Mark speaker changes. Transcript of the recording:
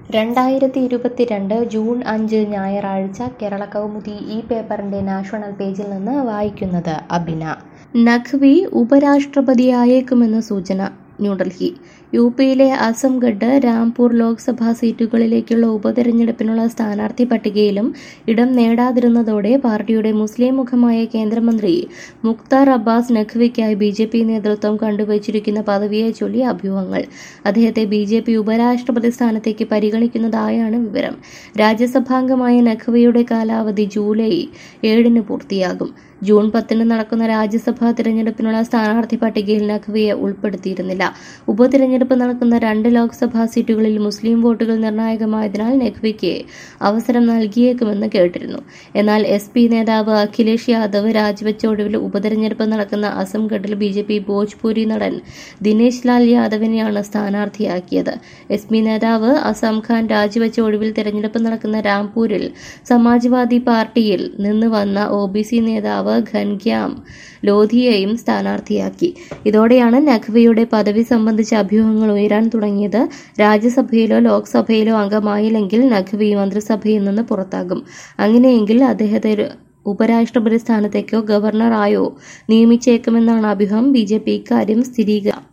Speaker 1: രണ്ടായിരത്തി ഇരുപത്തിരണ്ട് ജൂൺ അഞ്ച് ഞായറാഴ്ച കേരള കൗമുദി ഈ പേപ്പറിന്റെ നാഷണൽ പേജിൽ നിന്ന് വായിക്കുന്നത് അബിന നഖ്വി ഉപരാഷ്ട്രപതിയായേക്കുമെന്ന് സൂചന ന്യൂഡൽഹി യു പിയിലെ അസംഗഡ് രാംപൂർ ലോക്സഭാ സീറ്റുകളിലേക്കുള്ള ഉപതെരഞ്ഞെടുപ്പിനുള്ള സ്ഥാനാർത്ഥി പട്ടികയിലും ഇടം നേടാതിരുന്നതോടെ പാർട്ടിയുടെ മുസ്ലിം മുഖമായ കേന്ദ്രമന്ത്രി മുക്താർ അബ്ബാസ് നഖ്വിക്കായി ബി ജെ പി നേതൃത്വം കണ്ടുവച്ചിരിക്കുന്ന പദവിയെ ചൊല്ലി അഭ്യൂഹങ്ങൾ അദ്ദേഹത്തെ ബി ജെ പി ഉപരാഷ്ട്രപതി സ്ഥാനത്തേക്ക് പരിഗണിക്കുന്നതായാണ് വിവരം രാജ്യസഭാംഗമായ നഖ്വിയുടെ കാലാവധി ജൂലൈ ഏഴിന് പൂർത്തിയാകും ജൂൺ പത്തിന് നടക്കുന്ന രാജ്യസഭാ തിരഞ്ഞെടുപ്പിനുള്ള സ്ഥാനാർത്ഥി പട്ടികയിൽ നഖ്വിയെ ഉൾപ്പെടുത്തിയിരുന്നില്ല ഉപതിരഞ്ഞെടുപ്പ് നടക്കുന്ന രണ്ട് ലോക്സഭാ സീറ്റുകളിൽ മുസ്ലിം വോട്ടുകൾ നിർണായകമായതിനാൽ നഖ്വിക്ക് അവസരം നൽകിയേക്കുമെന്ന് കേട്ടിരുന്നു എന്നാൽ എസ് പി നേതാവ് അഖിലേഷ് യാദവ് രാജിവെച്ച ഒടുവിൽ ഉപതെരഞ്ഞെടുപ്പ് നടക്കുന്ന അസംഗഡിൽ ബി ജെ പി ഭോജ്പുരി നടൻ ദിനേശ് ലാൽ യാദവിനെയാണ് സ്ഥാനാർത്ഥിയാക്കിയത് എസ് പി നേതാവ് അസം ഖാൻ രാജിവെച്ച ഒടുവിൽ തെരഞ്ഞെടുപ്പ് നടക്കുന്ന രാംപൂരിൽ സമാജ്വാദി പാർട്ടിയിൽ നിന്ന് വന്ന ഒ ബി സി നേതാവ് ഘൻഗ്യാം ലോധിയെയും സ്ഥാനാർത്ഥിയാക്കി ഇതോടെയാണ് നഖ്വിയുടെ പദവി സംബന്ധിച്ച അഭ്യൂഹങ്ങൾ ഉയരാൻ തുടങ്ങിയത് രാജ്യസഭയിലോ ലോക്സഭയിലോ അംഗമായില്ലെങ്കിൽ നഖ്വി മന്ത്രിസഭയിൽ നിന്ന് പുറത്താകും അങ്ങനെയെങ്കിൽ അദ്ദേഹത്തെ ഒരു ഉപരാഷ്ട്രപതി സ്ഥാനത്തേക്കോ ഗവർണറായോ നിയമിച്ചേക്കുമെന്നാണ് അഭ്യൂഹം ബി ജെ പി ഇക്കാര്യം സ്ഥിരീക